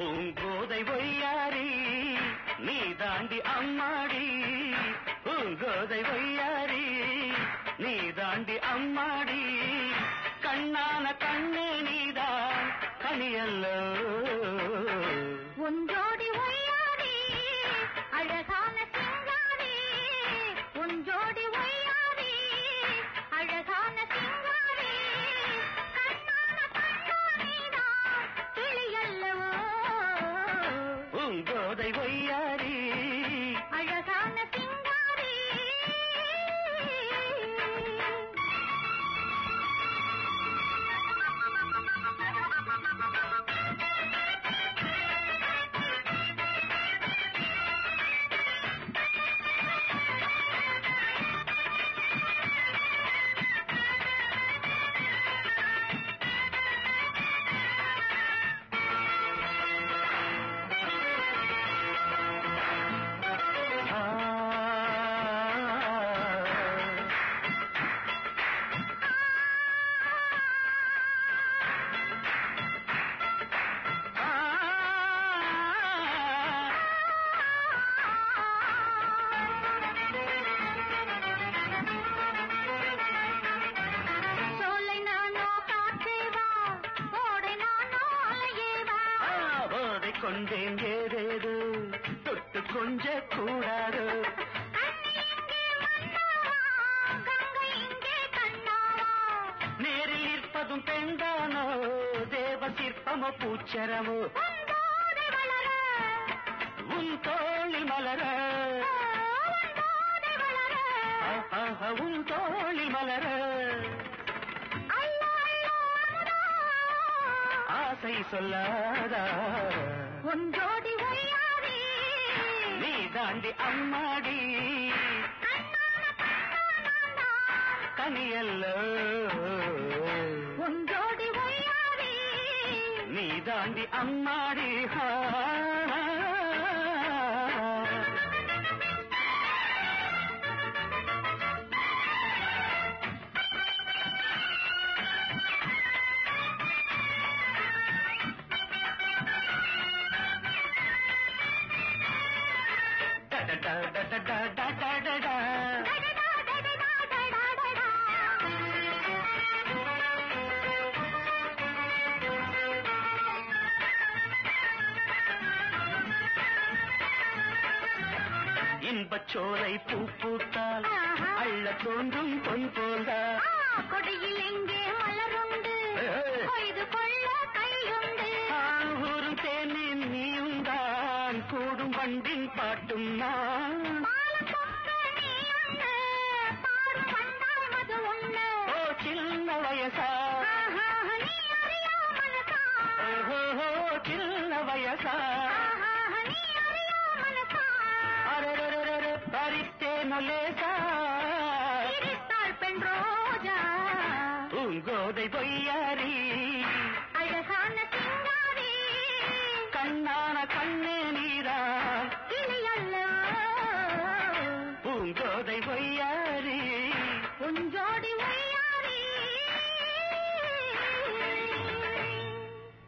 பூங்கோதை ஒய்யாரி நீ தாண்டி அம்மாடி பூங்கோதை ஒய்யாரி நீ தாண்டி அம்மாடி கண்ணான கண்ணே நீதான் கனியல்லோ ஒன்றோடி ஒய்யாடி அழகான சிங்காரி ஒன்றோடி ஒய்யாடி அழகான சிங்காரி கண்ணான கண்ணாடிதான் கிளியல்லவோ பூங்கோதை ஒய்யாரி அழகான சிங்காரி ஆ சோலை நானோ காற்றேவா ஓடை நானோ அலையேவா போதை கொண்டேன் ஏதேது தொட்டு கொஞ்ச கூடாது கண்ணி இங்கே மன்னாவா கங்கை இங்கே கண்ணாவா நேரில் நிற்பதும் பெண்தானோ தேவ சிற்பமோ பூச்சரமோ உன்போதை வளர உன் தோழி மலர உன்போதை வளர ஆஹா, உன் தோழி மலர அல்லா அல்லா அமுதா ஆசை சொல்லாதா ஒன்றோடி ஒய்யாரி நீ தாண்டி அம்மாடி கண்ணான கண்ணானான் கனியல்லோ ஒன்றோடி ஒய்யாரி நீ தாண்டி அம்மாடி ஹா. டடடா, டடடா, டடடடா. டடடா டடடா டடடடா இன்பச் சோலை பூ பூத்தால் ஆஹா. அள்ள தோன்றும் பொன் போல்தான் ஆ, கொடியில் எங்கே மலருண்டு ஏய். கொய்து கொள்ள கையுண்டு ஊரும் தேனின் நீயும் தான் கூடும் வண்டின் பாட்டும் நான் பாலம் பொங்க நீ உண்ணு, பாடும் வந்தால் மது உண்ணு. ஓ சின்ன வயசா ஆஹா, நீ அறியாமல்தான். ஓஹோ சின்ன வயசா ஆஹா, நீ அறியாமல்தான். அரரரரர, பறித்தேனோ லேசா சிரித்தாள் பெண் ரோஜா பூங்கோதை பொய்யா